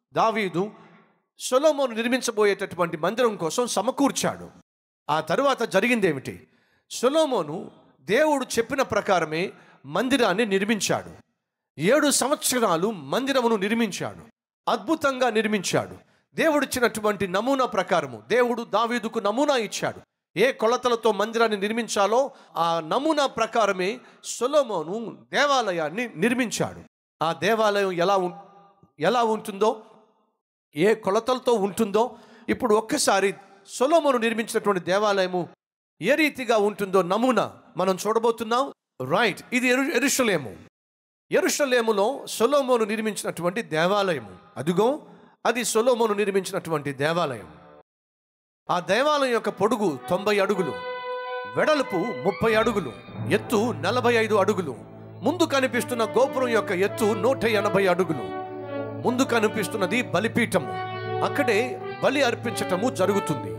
దావీదు సొలోమోను నిర్మించబోయేటటువంటి మందిరం కోసం సమకూర్చాడు ఆ తరువాత జరిగిందేమిటి సొలోమోను దేవుడు చెప్పిన ప్రకారమే మందిరాన్ని నిర్మించాడు ఏడు సంవత్సరాలు మందిరమును నిర్మించాడు అద్భుతంగా నిర్మించాడు దేవుడిచ్చినటువంటి నమూనా ప్రకారము దేవుడు దావీదుకు నమూనా ఇచ్చాడు ఏ కొలతలతో మందిరాన్ని నిర్మించాలో ఆ నమూనా ప్రకారమే సొలోమోను దేవాలయాన్ని నిర్మించాడు ఆ దేవాలయం ఎలా ఉం ఎలా ఉంటుందో ఏ కొలతలతో ఉంటుందో ఇప్పుడు ఒక్కసారి సొలోమోను నిర్మించినటువంటి దేవాలయము ఏ రీతిగా ఉంటుందో నమూనా మనం చూడబోతున్నాం రైట్ ఇది ఎరు ఎరుషలేము ఎరుషలేములో సొలోమోను నిర్మించినటువంటి దేవాలయము అదిగో అది సొలోమోను నిర్మించినటువంటి దేవాలయం ఆ దేవాలయం యొక్క పొడుగు తొంభై అడుగులు వెడల్పు ముప్పై అడుగులు ఎత్తు నలభై ఐదు అడుగులు ముందు కనిపిస్తున్న గోపురం యొక్క ఎత్తు నూట ఎనభై అడుగులు ముందు కనిపిస్తున్నది బలిపీఠము అక్కడే బలి అర్పించటము జరుగుతుంది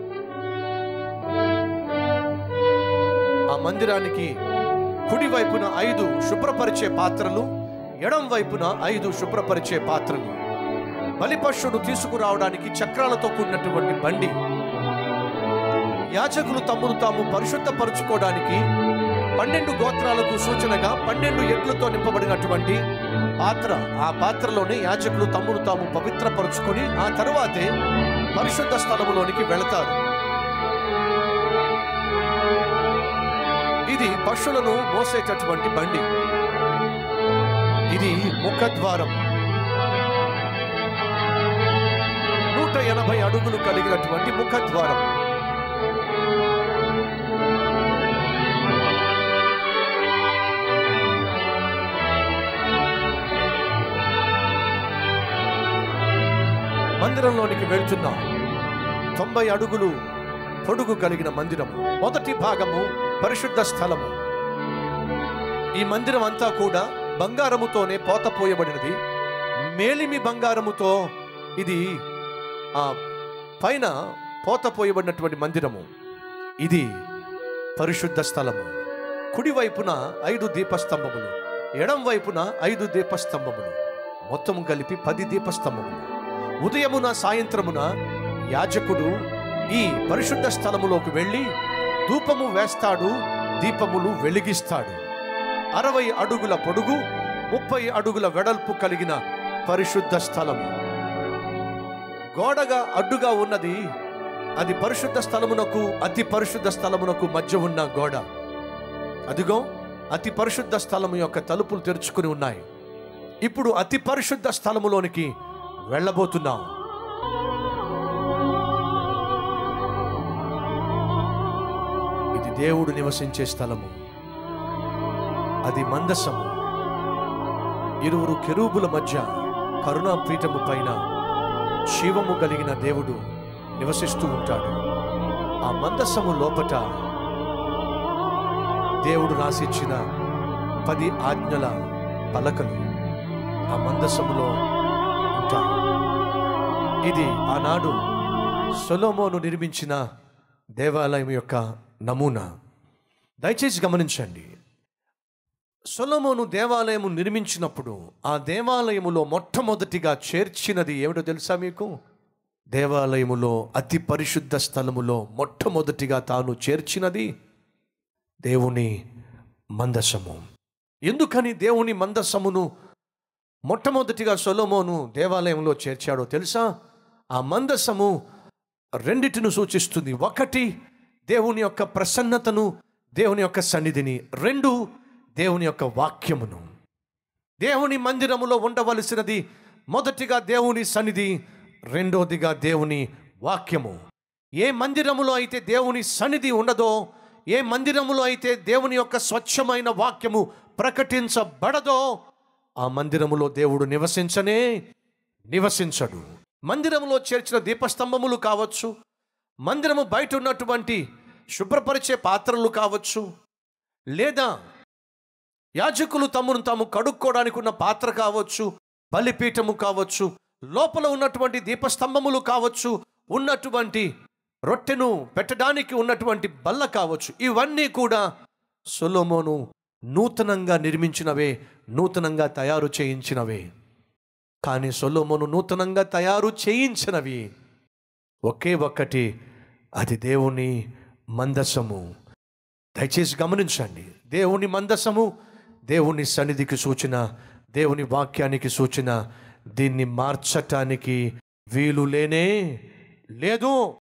ఆ మందిరానికి కుడి వైపున ఐదు శుభ్రపరిచే పాత్రలు ఎడం వైపున ఐదు శుభ్రపరిచే పాత్రలు బలిపశుడు తీసుకురావడానికి చక్రాలతో కూడినటువంటి బండి యాజకులు తమ్మును తాము పరిశుద్ధపరచుకోవడానికి పన్నెండు గోత్రాలకు సూచనగా పన్నెండు ఎడ్లతో నింపబడినటువంటి పాత్ర ఆ పాత్రలోనే యాజకులు తమ్మును తాము పవిత్రపరుచుకొని ఆ తరువాతే పరిశుద్ధ స్థలములోనికి వెళతారు ఇది పశువులను మోసేటటువంటి బండి ఇది ముఖద్వారం నూట ఎనభై అడుగులు కలిగినటువంటి ముఖద్వారం మందిరంలోనికి వెళ్తున్నాం తొంభై అడుగులు పొడుగు కలిగిన మందిరం మొదటి భాగము పరిశుద్ధ స్థలము ఈ మందిరం అంతా కూడా బంగారముతోనే పోతపోయబడినది మేలిమి బంగారముతో ఇది ఆ పైన పోతపోయబడినటువంటి మందిరము ఇది పరిశుద్ధ స్థలము కుడివైపున ఐదు దీపస్తంభములు ఎడం వైపున ఐదు దీపస్తంభములు మొత్తం కలిపి పది దీపస్తంభములు ఉదయమున సాయంత్రమున యాజకుడు ఈ పరిశుద్ధ స్థలములోకి వెళ్ళి ధూపము వేస్తాడు దీపములు వెలిగిస్తాడు అరవై అడుగుల పొడుగు ముప్పై అడుగుల వెడల్పు కలిగిన పరిశుద్ధ స్థలము గోడగా అడ్డుగా ఉన్నది అది పరిశుద్ధ స్థలమునకు అతి పరిశుద్ధ స్థలమునకు మధ్య ఉన్న గోడ అదిగో అతి పరిశుద్ధ స్థలము యొక్క తలుపులు తెరుచుకుని ఉన్నాయి ఇప్పుడు అతి పరిశుద్ధ స్థలములోనికి వెళ్ళబోతున్నాం ఇది దేవుడు నివసించే స్థలము అది మందసము ఇరువురు కెరూబుల మధ్య కరుణా పీఠము పైన శివము కలిగిన దేవుడు నివసిస్తూ ఉంటాడు ఆ మందసము లోపట దేవుడు రాసిచ్చిన పది ఆజ్ఞల పలకలు ఆ మందసములో ఉంటాయి ఇది ఆనాడు సొలోమోను నిర్మించిన దేవాలయం యొక్క నమూనా దయచేసి గమనించండి సొలొమోను దేవాలయము నిర్మించినప్పుడు ఆ దేవాలయములో మొట్టమొదటిగా చేర్చినది ఏమిటో తెలుసా మీకు దేవాలయములో అతి పరిశుద్ధ స్థలములో మొట్టమొదటిగా తాను చేర్చినది దేవుని మందసము ఎందుకని దేవుని మందసమును మొట్టమొదటిగా సొలొమోను దేవాలయంలో చేర్చాడో తెలుసా ఆ మందసము రెండిటిని సూచిస్తుంది ఒకటి దేవుని యొక్క ప్రసన్నతను దేవుని యొక్క సన్నిధిని రెండు దేవుని యొక్క వాక్యమును దేవుని మందిరములో ఉండవలసినది మొదటిగా దేవుని సన్నిధి రెండోదిగా దేవుని వాక్యము ఏ మందిరములో అయితే దేవుని సన్నిధి ఉండదో ఏ మందిరములో అయితే దేవుని యొక్క స్వచ్ఛమైన వాక్యము ప్రకటించబడదో ఆ మందిరములో దేవుడు నివసించనే నివసించడు మందిరములో చేర్చిన దీపస్తంభములు కావచ్చు మందిరము బయట ఉన్నటువంటి శుభ్రపరిచే పాత్రలు కావచ్చు లేదా యాజకులు తమను తాము కడుక్కోవడానికి ఉన్న పాత్ర కావచ్చు బలిపీఠము కావచ్చు లోపల ఉన్నటువంటి దీపస్తంభములు కావచ్చు ఉన్నటువంటి రొట్టెను పెట్టడానికి ఉన్నటువంటి బల్ల కావచ్చు ఇవన్నీ కూడా సొలోమోను నూతనంగా నిర్మించినవే నూతనంగా తయారు చేయించినవే కానీ సొలోమోను నూతనంగా తయారు చేయించినవి ఒకే ఒక్కటి అది దేవుని మందసము దయచేసి గమనించండి దేవుని మందసము దేవుని సన్నిధికి సూచన దేవుని వాక్యానికి సూచన దీన్ని మార్చటానికి వీలు లేనే లేదు